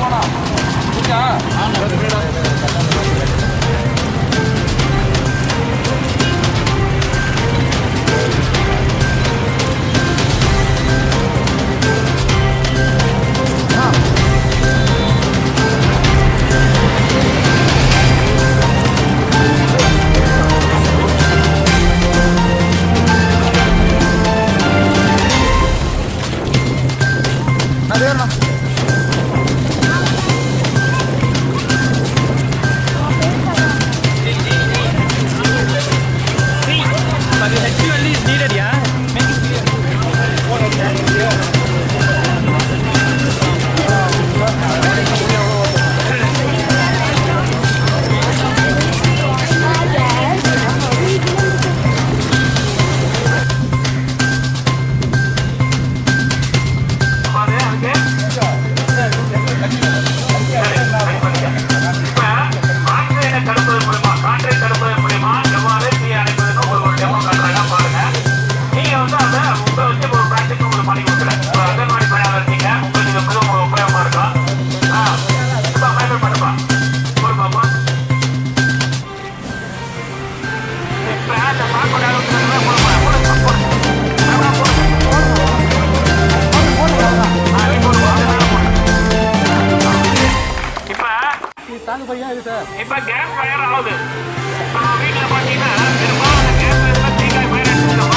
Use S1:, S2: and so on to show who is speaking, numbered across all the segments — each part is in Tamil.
S1: இப்ப கேஸ் ஃபயர் ஆகுது இப்ப நம்ம வீட்டுல பாத்தீங்கன்னா பெரும்பாலும் அந்த கேஸ் எல்லாம் தீக்காய் ஃபயர் எடுத்துக்கோமா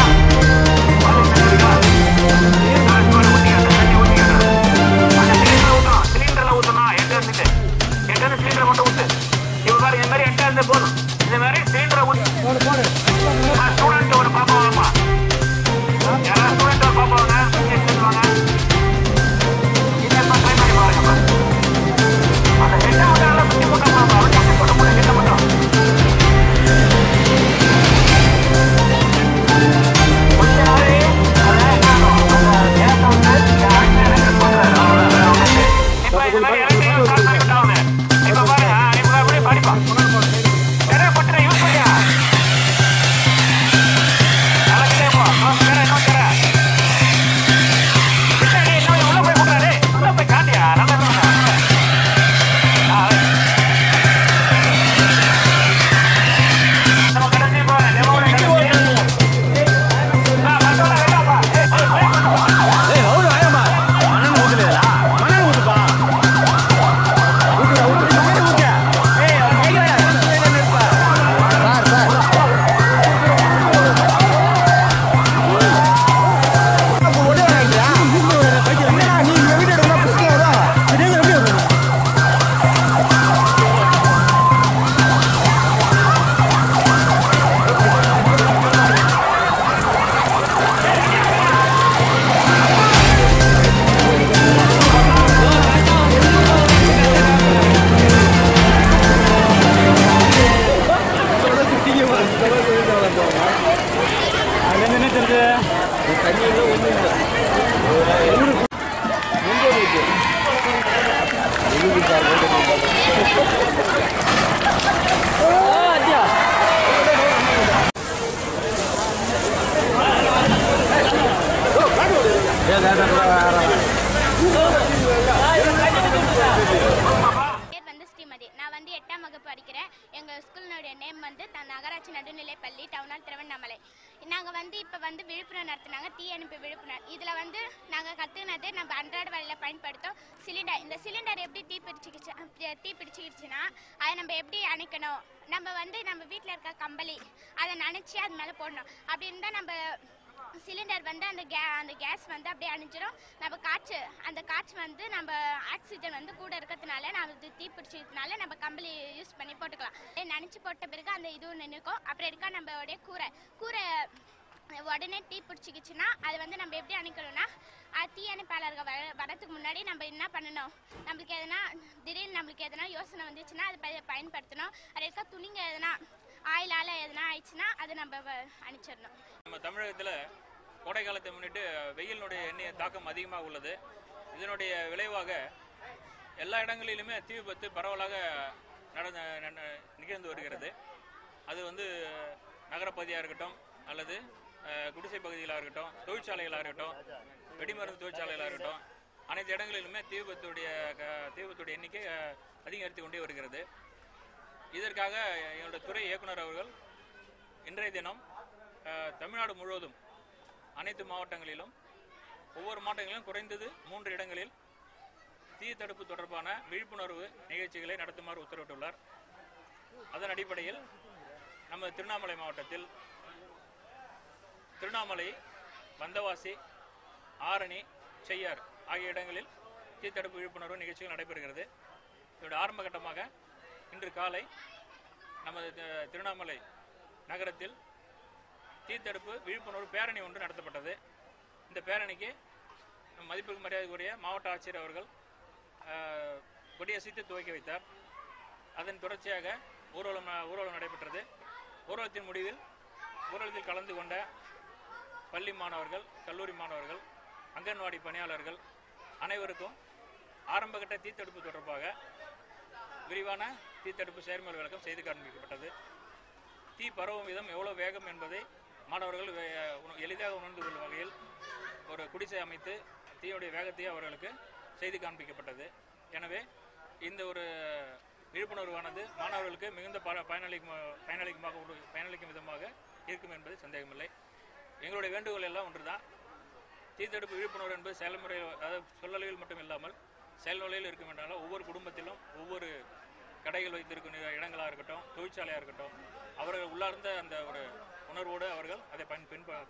S1: சிலிண்டர்ல ஊத்தணும் எட்டு வந்துட்டு எட்டு வந்து சிலிண்டர் மட்டும் ஊத்து இப்ப பாரு இந்த மாதிரி எட்டு வந்து போதும் இந்த மாதிரி சிலிண்டரை ஊத்து ஸ்டூடெண்ட் ஒரு பாப்பா வாங்கம்மா யாராவது ஸ்டூடெண்ட் ஒரு பாப்பா வாங்க எடுத்துட்டு வாங்க இதை இப்ப try பண்ணி பாருங்கம்மா அந்த ஹெட்டை மட்டும் நல்லா சுத்தி போட்டோம்மா அவன் போட்டு போட்டு ஹெட்டை மட்டும்
S2: பேர் வந்து ஸ்ரீமதி நான் வந்து எட்டாம் வகுப்பு படிக்கிறேன் எங்கள் ஸ்கூலினுடைய நேம் வந்து த நகராட்சி நடுநிலைப் பள்ளி டவுனால் திருவண்ணாமலை நாங்கள் வந்து இப்போ வந்து விழுப்புரம் நடத்துனாங்க தீயணைப்பு விழுப்புரம் இதில் வந்து நாங்கள் கற்றுக்கினது நம்ம அன்றாட வேலையில் பயன்படுத்தும் சிலிண்டர் இந்த சிலிண்டர் எப்படி தீ பிடிச்சிக்கிச்சு அஹ் தீ பிடிச்சிக்கிச்சுன்னா அதை நம்ம எப்படி அணைக்கணும் நம்ம வந்து நம்ம வீட்டில் இருக்க கம்பளி அதை நனைச்சி அது மேலே போடணும் அப்படி இருந்தால் நம்ம சிலிண்டர் வந்து அந்த கே அந்த கேஸ் வந்து அப்படியே அணிஞ்சிரும் நம்ம காற்று அந்த காற்று வந்து நம்ம ஆக்சிஜன் வந்து கூட இருக்கிறதுனால நம்ம இது தீ பிடிச்சதுனால நம்ம கம்பளி யூஸ் பண்ணி போட்டுக்கலாம் அப்படியே நனைச்சு போட்ட பிறகு அந்த இதுவும் நின்றுக்கும் அப்புறம் இருக்கா நம்மளுடைய கூரை கூரை உடனே தீ பிடிச்சிக்கிச்சுன்னா அது வந்து நம்ம எப்படி அணைக்கணும்னா அது தீயணைப்பாளர்கள் வர வரதுக்கு முன்னாடி நம்ம என்ன பண்ணணும் நம்மளுக்கு எதனா திடீர்னு நம்மளுக்கு எதனா யோசனை வந்துச்சுன்னா அதை ப- பயன்படுத்தணும் அது இருக்கா துணிங்க எதனா ஆயிலால் எதனா ஆயிடுச்சுன்னா அதை நம்ம வ- அணிச்சிடணும்
S3: நம்ம தமிழகத்தில் கோடை காலத்தை முன்னிட்டு வெயிலினுடைய எண்ணெய் தாக்கம் அதிகமாக உள்ளது இதனுடைய விளைவாக எல்லா இடங்களிலுமே தீ விபத்து பரவலாக நடந்த நட- நிகழ்ந்து வருகிறது அது வந்து நகரப்பகுதியாக இருக்கட்டும் அல்லது அஹ், குடிசை பகுதிகளாக இருக்கட்டும் தொழிற்சாலைகளாக இருக்கட்டும் வெடிமருந்து தொழிற்சாலைகளாக இருக்கட்டும் அனைத்து இடங்களிலுமே தீ விபத்துடைய க- தீ விபத்துடைய எண்ணிக்கை அஹ், அதிகரித்து கொண்டே வருகிறது இதற்காக எங்களுடைய துறை இயக்குனர் அவர்கள் இன்றைய தினம் அஹ், தமிழ்நாடு முழுவதும் அனைத்து மாவட்டங்களிலும் ஒவ்வொரு மாவட்டங்களிலும் குறைந்தது மூன்று இடங்களில் தீ தடுப்பு தொடர்பான விழிப்புணர்வு நிகழ்ச்சிகளை நடத்துமாறு உத்தரவிட்டுள்ளார் அதன் அடிப்படையில் நமது திருவண்ணாமலை மாவட்டத்தில் திருவண்ணாமலை வந்தவாசி ஆரணி செய்யார் ஆகிய இடங்களில் தீ தடுப்பு விழிப்புணர்வு நிகழ்ச்சிகள் நடைபெறுகிறது இதோட ஆரம்ப கட்டமாக இன்று காலை நமது தி- திருவண்ணாமலை நகரத்தில் தீ தடுப்பு விழிப்புணர்வு பேரணி ஒன்று நடத்தப்பட்டது இந்த பேரணிக்கு நம் மதிப்புக்கு மரியாதைக்குரிய மாவட்ட ஆட்சியர் அவர்கள் ஆஹ், கொடியசைத்து துவக்கி வைத்தார் அதன் தொடர்ச்சியாக ஊர்வலம் ஊர்வலம் நடைபெற்றது ஊர்வலத்தின் முடிவில் ஊர்வலத்தில் கலந்து கொண்ட பள்ளி மாணவர்கள் கல்லூரி மாணவர்கள் அங்கன்வாடி பணியாளர்கள் அனைவருக்கும் ஆரம்பகட்ட தீத்தடுப்பு தொடர்பாக விரிவான தீத்தடுப்பு செயல்முறை விளக்கம் செய்து காண்பிக்கப்பட்டது தீ பரவும் விதம் எவ்வளவு வேகம் என்பதை மாணவர்கள் வே- உண- எளிதாக உணர்ந்து கொள்ளும் வகையில் ஒரு குடிசை அமைத்து தீயுடைய வேகத்தை அவர்களுக்கு செய்து காண்பிக்கப்பட்டது எனவே இந்த ஒரு விழிப்புணர்வானது மாணவர்களுக்கு மிகுந்த ப பயனளிக்கும் பயனளிக்குமாக ஒரு- பயனளிக்கும் விதமாக இருக்கும் என்பது சந்தேகமில்லை எங்களுடைய வேண்டுகோள் எல்லாம் ஒன்றுதான் தீத்தடுப்பு விழிப்புணர்வு என்பது செயல்முறையில் அதாவது சொல்லளவில் மட்டும் இல்லாமல் செயல்முறையில் இருக்கும் என்றாலும் ஒவ்வொரு குடும்பத்திலும் ஒவ்வொரு கடைகள் வைத்திருக்கும் நிற- இடங்களாக இருக்கட்டும் தொழிற்சாலையாக இருக்கட்டும் அவர்கள் உள்ளார்ந்த அந்த ஒரு உணர்வோடு அவர்கள் அதை பயன் பின்ப